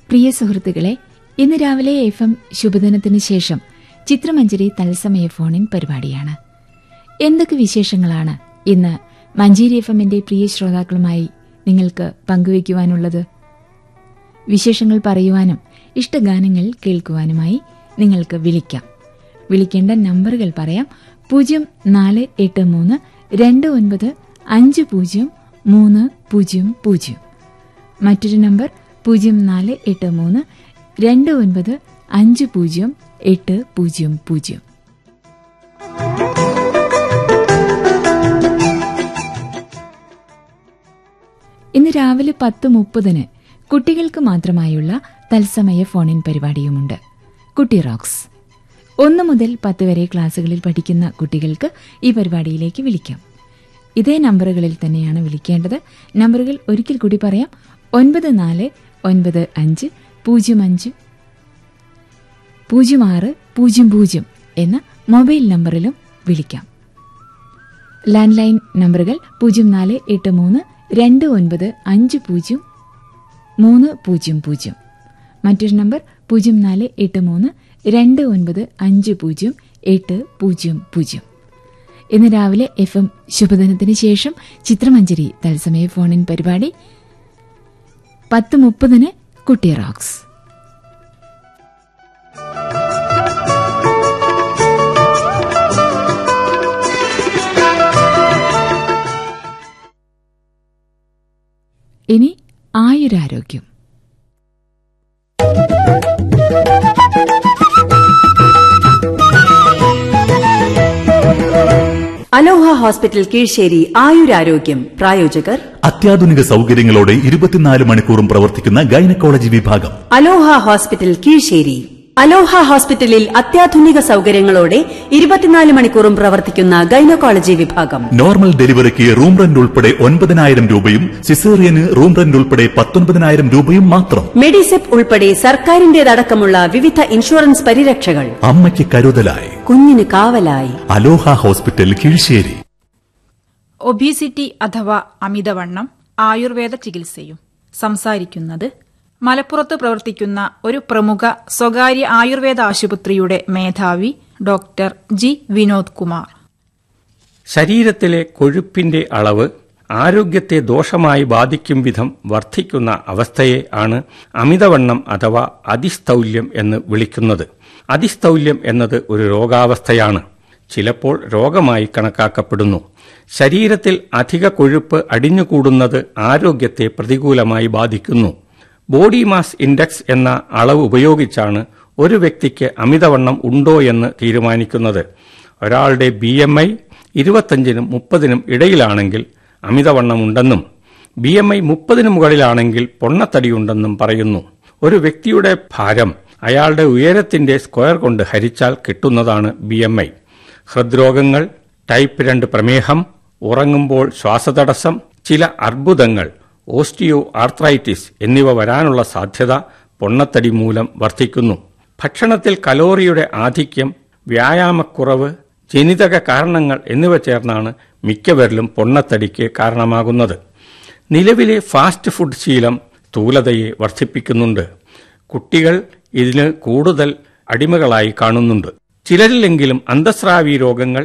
പ്രിയ സുഹൃത്തുക്കളെ ഇന്ന് രാവിലെ എഫ് എം ശുഭദിനത്തിന് ശേഷം ചിത്രമഞ്ജരി തത്സമയ ഫോണിൻ പരിപാടിയാണ് എന്തൊക്കെ വിശേഷങ്ങളാണ് ഇന്ന് മഞ്ചേരി എഫ് എമ്മിന്റെ പ്രിയ ശ്രോതാക്കളുമായി നിങ്ങൾക്ക് പങ്കുവയ്ക്കുവാനുള്ളത് വിശേഷങ്ങൾ പറയുവാനും ഇഷ്ടഗാനങ്ങൾ കേൾക്കുവാനുമായി നിങ്ങൾക്ക് വിളിക്കാം വിളിക്കേണ്ട നമ്പറുകൾ പറയാം പൂജ്യം നാല് എട്ട് മൂന്ന് രണ്ട് ഒൻപത് അഞ്ച് പൂജ്യം മൂന്ന് പൂജ്യം പൂജ്യം മറ്റൊരു നമ്പർ പൂജ്യം നാല് എട്ട് മൂന്ന് രണ്ട് ഒൻപത് അഞ്ച് പൂജ്യം എട്ട് പൂജ്യം പൂജ്യം ഇന്ന് രാവിലെ പത്ത് മുപ്പതിന് കുട്ടികൾക്ക് മാത്രമായുള്ള തത്സമയ ഫോണിൻ പരിപാടിയുമുണ്ട് കുട്ടി റോക്സ് ഒന്ന് മുതൽ പത്ത് വരെ ക്ലാസ്സുകളിൽ പഠിക്കുന്ന കുട്ടികൾക്ക് ഈ പരിപാടിയിലേക്ക് വിളിക്കാം ഇതേ നമ്പറുകളിൽ തന്നെയാണ് വിളിക്കേണ്ടത് നമ്പറുകൾ ഒരിക്കൽ കൂടി പറയാം ഒൻപത് നാല് ഒൻപത് അഞ്ച് പൂജ്യം അഞ്ച് പൂജ്യം ആറ് പൂജ്യം പൂജ്യം എന്ന മൊബൈൽ നമ്പറിലും വിളിക്കാം ലാൻഡ് ലൈൻ നമ്പറുകൾ പൂജ്യം നാല് എട്ട് മൂന്ന് രണ്ട് ഒൻപത് അഞ്ച് പൂജ്യം മൂന്ന് പൂജ്യം പൂജ്യം മറ്റൊരു നമ്പർ പൂജ്യം നാല് എട്ട് മൂന്ന് രണ്ട് ഒൻപത് അഞ്ച് പൂജ്യം എട്ട് പൂജ്യം പൂജ്യം ഇന്ന് രാവിലെ എഫ് എം ശുഭദിനത്തിന് ശേഷം ചിത്രമഞ്ജരി തത്സമയ ഫോണിൻ പരിപാടി പത്ത് മുപ്പതിന് കുട്ടി റോക്സ് ഇനി ആയുരാരോഗ്യം അലോഹ ഹോസ്പിറ്റൽ കീഴ്ശ്ശേരി ആയുരാരോഗ്യം പ്രായോജകർ അത്യാധുനിക സൗകര്യങ്ങളോടെ ഇരുപത്തിനാല് മണിക്കൂറും പ്രവർത്തിക്കുന്ന ഗൈനക്കോളജി വിഭാഗം അലോഹ ഹോസ്പിറ്റൽ കീഴ്ശ്ശേരി അലോഹ ഹോസ്പിറ്റലിൽ അത്യാധുനിക സൗകര്യങ്ങളോടെ ഇരുപത്തിനാല് മണിക്കൂറും പ്രവർത്തിക്കുന്ന ഗൈനക്കോളജി വിഭാഗം നോർമൽ ഡെലിവറിക്ക് റൂം റെന്റ് ഉൾപ്പെടെ ഒൻപതിനായിരം രൂപയും സിസേറിയന് റൂം റെന്റ് ഉൾപ്പെടെ പത്തൊൻപതിനായിരം രൂപയും മാത്രം മെഡിസെപ്പ് ഉൾപ്പെടെ സർക്കാരിന്റേതടക്കമുള്ള വിവിധ ഇൻഷുറൻസ് പരിരക്ഷകൾ അമ്മയ്ക്ക് കരുതലായി കുഞ്ഞിന് കാവലായി അലോഹ ഹോസ്പിറ്റൽ കീഴ്ശ്ശേരി ഒബീസിറ്റി അഥവാ അമിതവണ്ണം ആയുർവേദ ചികിത്സയും സംസാരിക്കുന്നത് മലപ്പുറത്ത് പ്രവർത്തിക്കുന്ന ഒരു പ്രമുഖ സ്വകാര്യ ആയുർവേദ ആശുപത്രിയുടെ മേധാവി ഡോക്ടർ ജി വിനോദ് കുമാർ ശരീരത്തിലെ കൊഴുപ്പിന്റെ അളവ് ആരോഗ്യത്തെ ദോഷമായി ബാധിക്കും വിധം വർദ്ധിക്കുന്ന അവസ്ഥയെ ആണ് അമിതവണ്ണം അഥവാ അതിസ്ഥൗല്യം എന്ന് വിളിക്കുന്നത് അതിസ്ഥൗല്യം എന്നത് ഒരു രോഗാവസ്ഥയാണ് ചിലപ്പോൾ രോഗമായി കണക്കാക്കപ്പെടുന്നു ശരീരത്തിൽ അധിക കൊഴുപ്പ് അടിഞ്ഞുകൂടുന്നത് ആരോഗ്യത്തെ പ്രതികൂലമായി ബാധിക്കുന്നു ബോഡി മാസ് ഇൻഡെക്സ് എന്ന അളവ് ഉപയോഗിച്ചാണ് ഒരു വ്യക്തിക്ക് അമിതവണ്ണം ഉണ്ടോ എന്ന് തീരുമാനിക്കുന്നത് ഒരാളുടെ ബി എം ഐ ഇരുപത്തഞ്ചിനും മുപ്പതിനും ഇടയിലാണെങ്കിൽ അമിതവണ്ണമുണ്ടെന്നും ബി എം ഐ മുപ്പതിനു മുകളിലാണെങ്കിൽ പൊണ്ണത്തടിയുണ്ടെന്നും പറയുന്നു ഒരു വ്യക്തിയുടെ ഭാരം അയാളുടെ ഉയരത്തിന്റെ സ്ക്വയർ കൊണ്ട് ഹരിച്ചാൽ കിട്ടുന്നതാണ് ബി എം ഐ ഹൃദ്രോഗങ്ങൾ ടൈപ്പ് രണ്ട് പ്രമേഹം ഉറങ്ങുമ്പോൾ ശ്വാസതടസ്സം ചില അർബുദങ്ങൾ ഓസ്റ്റിയോ ആർത്രൈറ്റിസ് എന്നിവ വരാനുള്ള സാധ്യത പൊണ്ണത്തടി മൂലം വർദ്ധിക്കുന്നു ഭക്ഷണത്തിൽ കലോറിയുടെ ആധിക്യം വ്യായാമക്കുറവ് ജനിതക കാരണങ്ങൾ എന്നിവ ചേർന്നാണ് മിക്കവരിലും പൊണ്ണത്തടിക്ക് കാരണമാകുന്നത് നിലവിലെ ഫാസ്റ്റ് ഫുഡ് ശീലം സ്ഥൂലതയെ വർദ്ധിപ്പിക്കുന്നുണ്ട് കുട്ടികൾ ഇതിന് കൂടുതൽ അടിമകളായി കാണുന്നുണ്ട് ചിലരിലെങ്കിലും അന്തസ്രാവി രോഗങ്ങൾ